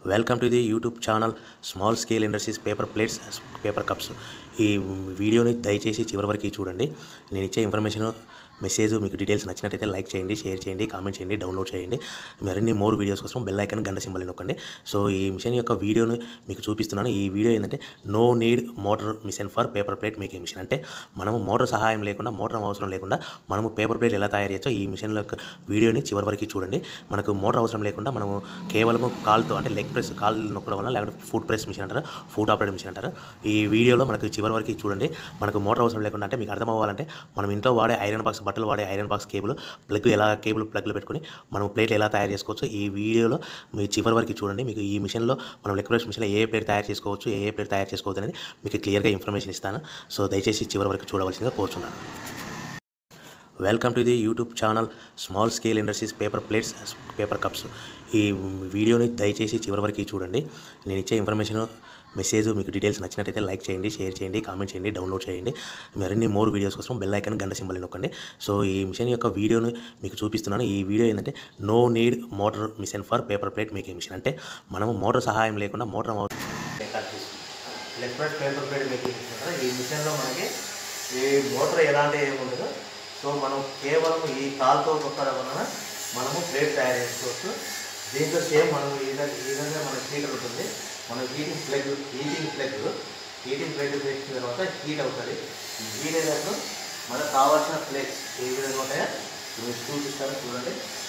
welcome to the YouTube channel small scale industries paper plates paper cups ఈ వీడియోని దయచేసి చివరి వరకు చూడండి నేను ఇచ్చే ఇన్ఫర్మేషన్ మెసేజ్ మీకు డీటెయిల్స్ నచ్చినట్టయితే లైక్ చేయండి షేర్ చేయండి కామెంట్ చేయండి డౌన్లోడ్ చేయండి మరిన్ని మోర్ వీడియోస్ కోసం బెల్ ఐకాన్ గంట సింబల్ నొక్కండి సో ఈ మిషన్ యొక్క వీడియోని మీకు చూపిస్తున్నాను ఈ వీడియో ఏంటంటే no need motor machine for paper plate making machine అంటే మనము మోటార్ సహాయం లేకుండా మోటార్ అవసరం లేకుండా మనము పేపర్ ప్లేట్ ఎలా తయారు చేయొచ్చో ఈ మిషన్ యొక్క వీడియోని చివరి వరకు చూడండి మనకు మోటార్ అవసరం లేకుండా మనము కేవలం కాల్తో అంటే లెగ్ ప్రెస్ కాల్ నొక్కడం వల్ల లేకపోతే ఫుడ్ ప్రెస్ మిషన్ అంటారు ఫుడ్ ఆపరేట్ మిషన్ అంటారు ఈ వీడియోలో మనకు చివరి వరకు చూడండి మనకు మోటార్ అవసరం లేకుండా అంటే మీకు అర్థం అవ్వాలంటే మనం ఇంట్లో వాడే ఐరన్ బాక్స్ బట్టలు వాడే ఐరన్ బాక్స్ కేబుల్ ప్లగ్ ఎలా కేబుల్ ప్లగ్లో పెట్టుకొని మనం ప్లేట్లు ఎలా తయారు చేసుకోవచ్చు ఈ వీడియోలో మీరు చివరి వరకు చూడండి మీకు ఈ మిషన్లో మనం లెగ్ ప్రెస్ మిషన్లో ఏ ప్లేట్ తయారు చేసుకోవచ్చు ఏ ఏ ప్లేట్ తయారు చేసుకోవద్దు అనేది మీకు క్లియర్గా ఇన్ఫర్మేషన్ ఇస్తాను సో దయచేసి చివరి వరకు చూడవలసిందిగా కోరుచున్నాను welcome to the YouTube channel small scale industries paper plates paper cups ఈ వీడియోని దయచేసి చివరి వరకు చూడండి నేను ఇచ్చే ఇన్ఫర్మేషన్ మెసేజ్ మీకు డీటెయిల్స్ నచ్చినట్టయితే లైక్ చేయండి షేర్ చేయండి కామెంట్ చేయండి డౌన్లోడ్ చేయండి మరిన్ని మోర్ వీడియోస్ కోసం బెల్ ఐకాన్ గంట సింబల్ నొక్కండి సో ఈ మిషన్ యొక్క వీడియోని మీకు చూపిస్తున్నాను ఈ వీడియో ఏంటంటే no need motor machine for paper plate making machine అంటే మనము మోటార్ సహాయం లేకుండా motor electronic paper plate making machine కదా ఈ మిషన్లో మనకి ఈ మోటార్ ఎలాంటి ఏమి ఉండదు సో మనం కేవలం ఈ కాల్తో తొక్కడం వలన మనము ప్లేట్ తయారు చేసుకోవచ్చు దీంట్లో సేమ్ మనం ఈ విధంగా ఈ విధంగా మన హీటర్ ఉంటుంది మన heating plug heating plug heating plate పెట్టిన తర్వాత హీట్ అవుతుంది ఈ హీట్ అయినప్పుడు మనకు కావాల్సిన ప్లేట్స్ ఏ విధంగా ఉంటాయో మీరు చూపిస్తాను చూడండి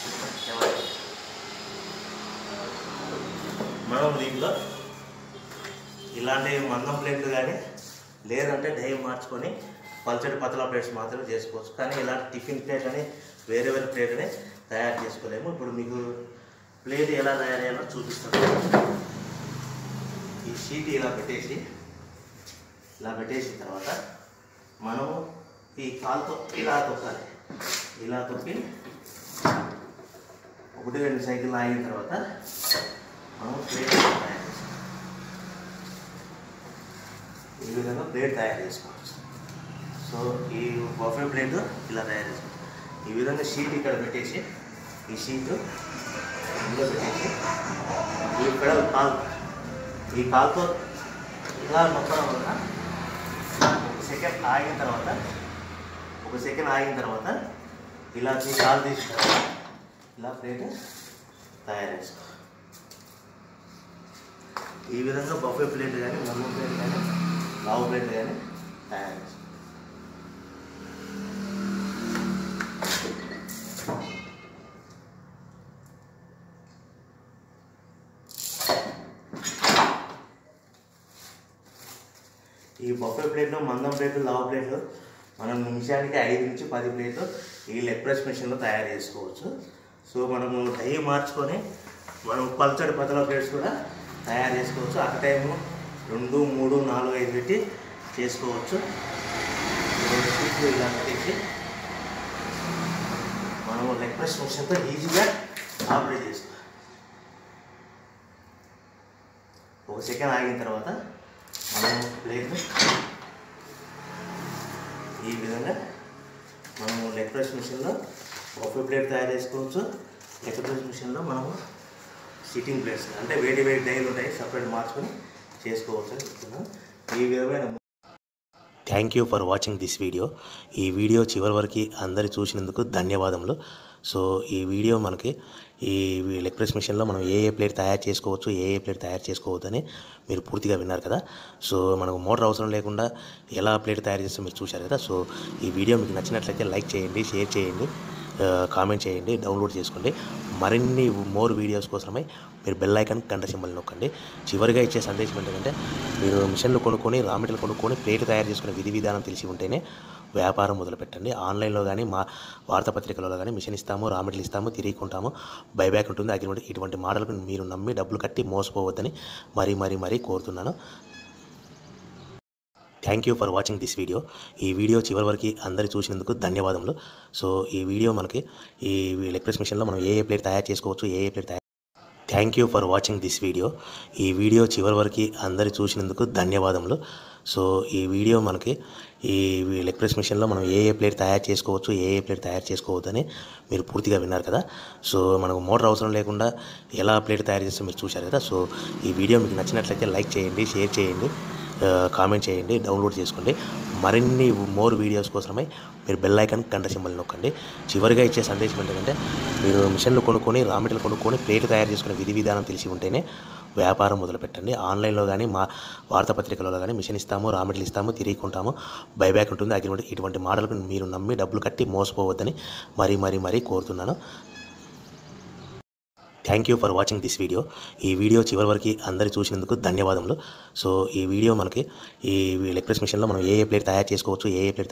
మనం దీంట్లో ఇలాంటి మందం ప్లేట్లు కానీ లేదంటే డై మార్చుకొని పల్చడి పతలా ప్లేట్స్ మాత్రమే చేసుకోవచ్చు కానీ ఇలాంటి టిఫిన్ ప్లేట్ అని వేరే వేరే ప్లేట్ అని తయారు చేసుకోలేము ఇప్పుడు మీకు ప్లేట్ ఎలా తయారు చేయాలో చూపిస్తాను ఈ షీట్ ఇలా పెట్టేసి ఇలా పెట్టేసిన తర్వాత మనము ఈ కాలుతో ఇలా తొక్కాలి ఇలా తొక్కి ఒకటి రెండు సైకిల్ ఆగిన తర్వాత మనం ప్లేట్ తయారు చేస్తాం ఈ విధంగా ప్లేట్ తయారు చేసుకోవచ్చు సో ఈ బఫే ప్లేట్ ఇలా తయారు చేసుకోవచ్చు ఈ విధంగా షీట్ ఇక్కడ పెట్టేసి ఈ షీట్ ఇందులో పెట్టేసి ఈ పెడల్ కాల్ ఈ కాల్తో ఇలా నొక్కడం వల్ల ఒక సెకండ్ ఆగిన తర్వాత ఒక సెకండ్ ఆగిన తర్వాత ఇలా ఈ కాల్ తీసిన తర్వాత ఇలా ప్లేట్ తయారు చేసుకోవాలి ఈ విధంగా బఫే ప్లేట్ కానీ మమ్మీ ప్లేట్ కానీ లావు ప్లేట్ కానీ తయారు చేసుకోవాలి ఈ బొఫే ప్లేట్లు మందం ప్లేట్లు లావు ప్లేట్లు మనం నిమిషానికి ఐదు నుంచి పది ప్లేట్లు ఈ లెగ్ ప్రెస్ మిషన్లో తయారు చేసుకోవచ్చు సో మనము డై మార్చుకొని మనం పల్చడి పతల ప్లేట్స్ కూడా తయారు చేసుకోవచ్చు ఒక టైము రెండు మూడు నాలుగు ఐదు పెట్టి చేసుకోవచ్చు రెండు షీట్లు ఇలా పెట్టేసి మనము లెగ్ ప్రెస్ మిషన్తో ఈజీగా ఆపరేట్ చేసుకోవాలి ఒక సెకండ్ ఆగిన తర్వాత మనం ప్లేట్ ఈ విధంగా మనము లెగ్ ప్రెస్ మిషన్లో బఫే ప్లేట్ తయారు చేసుకోవచ్చు లెగ్ ప్రెస్ మిషన్లో మనము సిట్టింగ్ ప్లేట్స్ అంటే వేడి వేడి డైలు ఉంటాయి సపరేట్ మార్చుకొని చేసుకోవచ్చు అని చెప్తున్నాను ఈ విధమైన thank you for watching this video ఈ వీడియో చివరి వరకు అందరు చూసినందుకు ధన్యవాదములు సో ఈ వీడియో మనకి ఈ లెగ్ ప్రెస్ మిషన్లో మనం ఏ ఏ ప్లేట్ తయారు చేసుకోవచ్చు ఏ ఏ ప్లేట్ తయారు చేసుకోవద్దని మీరు పూర్తిగా విన్నారు కదా సో మనకు మోటార్ అవసరం లేకుండా ఎలా ప్లేట్ తయారు చేస్తే మీరు చూశారు కదా సో ఈ వీడియో మీకు నచ్చినట్లయితే లైక్ చేయండి షేర్ చేయండి ఆ, కామెంట్ చేయండి డౌన్లోడ్ చేసుకోండి మరిన్ని మోర్ వీడియోస్ కోసమై మీరు బెల్ ఐకాన్ గంట సింబల్ నొక్కండి చివరిగా ఇచ్చే సందేశం ఏంటంటే మీరు మిషన్లు కొనుక్కొని రా మెటీరియల్ కొనుక్కొని ప్లేట్ తయారు చేసుకునే విధి విధానం తెలిసి ఉంటేనే వ్యాపారం మొదలుపెట్టండి ఆన్లైన్లో కానీ మా వార్తాపత్రికలలో కానీ మిషన్ ఇస్తాము రా మెటీరియల్ ఇస్తాము తిరిగి కొంటాము బైబ్యాక్ ఉంటుంది అగ్రిమెంట్ ఇటువంటి మోడల్కి మీరు నమ్మి డబ్బులు కట్టి మోసపోవద్దని మరీ మరీ మరీ కోరుతున్నాను thank you for watching this video ఈ వీడియో చివరి వరకు అందరు చూసినందుకు ధన్యవాదములు సో ఈ వీడియో మనకి ఈ లెగ్ ప్రెస్ మిషన్లో మనం ఏ ఏ ప్లేట్ తయారు చేసుకోవచ్చు ఏ ఏ ప్లేట్ తయారు thank you for watching this video ఈ వీడియో చివరి వరకు అందరు చూసినందుకు ధన్యవాదములు సో ఈ వీడియో మనకి ఈ లెగ్ ప్రెస్ మిషన్లో మనం ఏ ఏ ప్లేట్ తయారు చేసుకోవచ్చు ఏ ఏ ప్లేట్ తయారు చేసుకోవద్దు అని మీరు పూర్తిగా విన్నారు కదా సో మనకు మోటార్ అవసరం లేకుండా ఎలా ప్లేట్ తయారు చేస్తే మీరు చూశారు కదా సో ఈ వీడియో మీకు నచ్చినట్లయితే లైక్ చేయండి షేర్ చేయండి ఆ, కామెంట్ చేయండి డౌన్లోడ్ చేసుకోండి మరిన్ని మోర్ వీడియోస్ కోసమై మీరు బెల్ ఐకాన్ గంట సింబల్ నొక్కండి చివరిగా ఇచ్చే సందేశం ఏంటంటే మీరు మిషన్లు కొనుక్కొని రా మెటీరియల్ కొనుక్కొని ప్లేట్ తయారు చేసుకునే విధి విధానం తెలిసి ఉంటేనే వ్యాపారం మొదలు పెట్టండి ఆన్లైన్లో కానీ మా వార్తాపత్రికలలో కానీ మిషన్ ఇస్తాము రా మెటీరియల్ ఇస్తాము తిరిగి కొంటాము బైబ్యాక్ ఉంటుంది అగ్రిమెంట్ ఇటువంటి మోడల్కు మీరు నమ్మి డబ్బులు కట్టి మోసపోవద్దని మరీ మరీ మరీ కోరుతున్నాను thank you for watching this video ఈ వీడియో చివరి వరకు అందరు చూసినందుకు ధన్యవాదములు సో ఈ వీడియో మనకి ఈ లెగ్ ప్రెస్ మిషన్లో మనం ఏ ఏ ప్లేట్ తయారు చేసుకోవచ్చు ఏ ఏ ప్లేట్